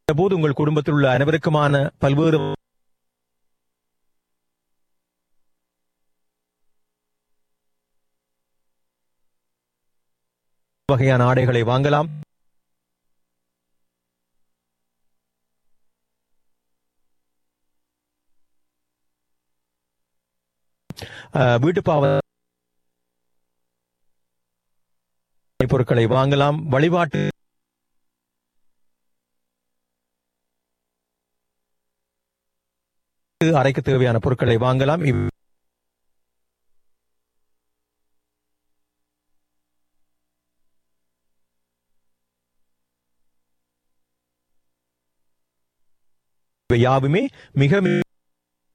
போது உங்கள் குடும்பத்தில் உள்ள அனைவருக்குமான பல்வேறு வகையான ஆடைகளை வாங்கலாம் அஹ், வீட்டு பாவ பொருட்களை வாங்கலாம் வழிபாட்டு அறைக்கு தேவையான பொருட்களை வாங்கலாம் இவ்- இவை யாவுமே மிக மிக